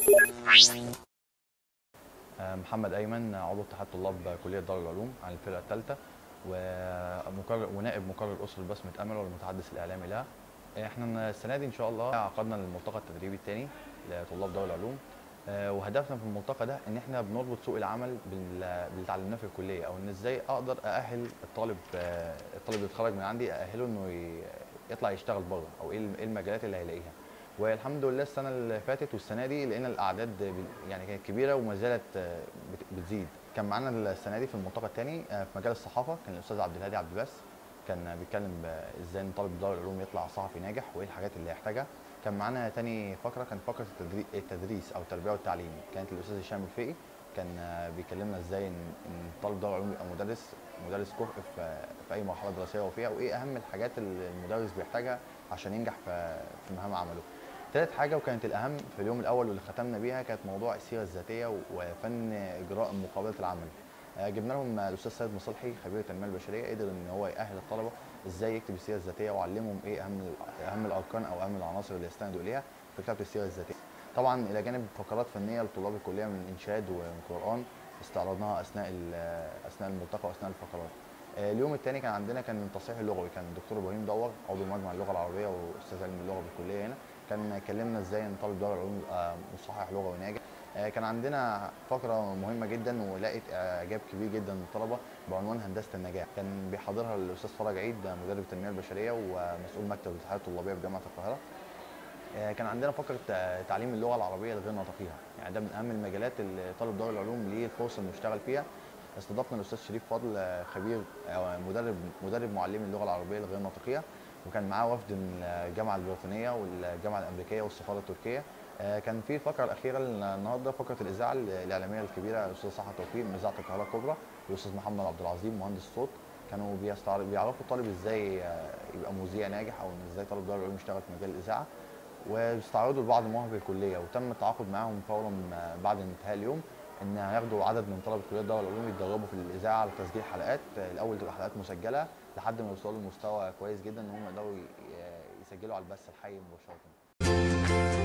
محمد ايمن عضو اتحاد طلاب كليه دار العلوم عن الفرقه الثالثه ومقرر ونائب مقرر اسره بسمه امل والمتحدث الاعلامي لها احنا السنه دي ان شاء الله عقدنا الملتقى التدريبي الثاني لطلاب دار العلوم وهدفنا في الملتقى ده ان احنا بنربط سوق العمل بال- باللي اتعلمناه في الكليه او ان ازاي اقدر ااهل الطالب الطالب اللي اتخرج من عندي ااهله انه ي- يطلع يشتغل بره او ايه إيه المجالات اللي هيلاقيها والحمد لله السنه اللي فاتت والسنه دي لقينا الاعداد ب- يعني كانت كبيره وما زالت بت- بتزيد كان معانا السنه دي في الملتقى الثاني في مجال الصحافه كان الاستاذ عبد الهادي عبد الباس كان بيتكلم ب- ازاي ان طالب دار العلوم يطلع صحفي ناجح وايه الحاجات اللي هيحتاجها كان معانا تاني فقره كانت فقره التدري- التدريس او التربيه والتعليم كانت الاستاذ هشام الفقي كان بيكلمنا ازاي ان إن طالب دار العلوم يبقى مدرس مدرس كفء في في اي مرحله دراسيه هو فيها وايه اهم الحاجات اللي المدرس بيحتاجها عشان ينجح في في مهام عمله تالت حاجه وكانت الاهم في اليوم الاول واللي ختمنا بيها كانت موضوع السيره الذاتيه وفن اجراء مقابله العمل آه، جبنا لهم الاستاذ سيد مصلحي خبير التنميه البشريه قدر ان هو يأهل الطلبه ازاي يكتب السيره الذاتيه وعلمهم ايه اهم اهم الاركان او اهم العناصر اللي يستندوا اليها في كتابه السيره الذاتيه. طبعا الى جانب فقرات فنيه لطلاب الكليه من انشاد ومن قران استعرضناها اثناء ال- اثناء الملتقى واثناء الفقرات. آه، اليوم الثاني كان عندنا كان التصحيح اللغوي كان الدكتور ابراهيم دور عضو مجمع اللغه العربيه واستاذ علم اللغه بالكليه هنا كان كلمنا ازاي ان طالب دار العلوم يبقى مصحح لغوي ناجح آه، كان عندنا فقره مهمه جدا ولقت اعجاب كبير جدا من الطلبه بعنوان هندسه النجاح كان بيحاضرها الاستاذ فرج عيد مدرب التنميه البشريه ومسؤول مكتب الاتحاد الطلابيه بجامعه القاهره آه، كان عندنا فقره آه، تعليم اللغه العربيه لغير ناطقيها يعني ده من اهم المجالات اللي طالب دار العلوم ليه الفرصه انه يشتغل فيها استضفنا الاستاذ شريف فضل آه، خبير آه، مدرب مدرب معلمي اللغه العربيه الغير ناطقيه وكان معاه وفد من الجامعه البريطانيه والجامعه الامريكيه والسفاره التركيه آه، كان في الفقره الاخيره النهارده فقره الاذاعه الاعلاميه الكبيره الاستاذ صحة توفيق من اذاعه القاهره الكبرى والاستاذ محمد عبد العظيم مهندس صوت كانوا بيستعرض بيعرفوا الطالب ازاي آه، يبقى مذيع ناجح او ان ازاي طالب دار العلوم يشتغل في مجال الاذاعه وبيستعرضوا لبعض مواهب الكليه وتم التعاقد معاهم فورا آه، بعد انتهاء اليوم ان هياخدوا عدد من طلبه كليه دار العلوم يتدربوا في الاذاعه على تسجيل حلقات آه، الاول تبقى حلقات مسجله لحد ما يوصلوا لمستوى كويس جدا ان هم يقدروا ي- يسجلوا على البث الحي مباشره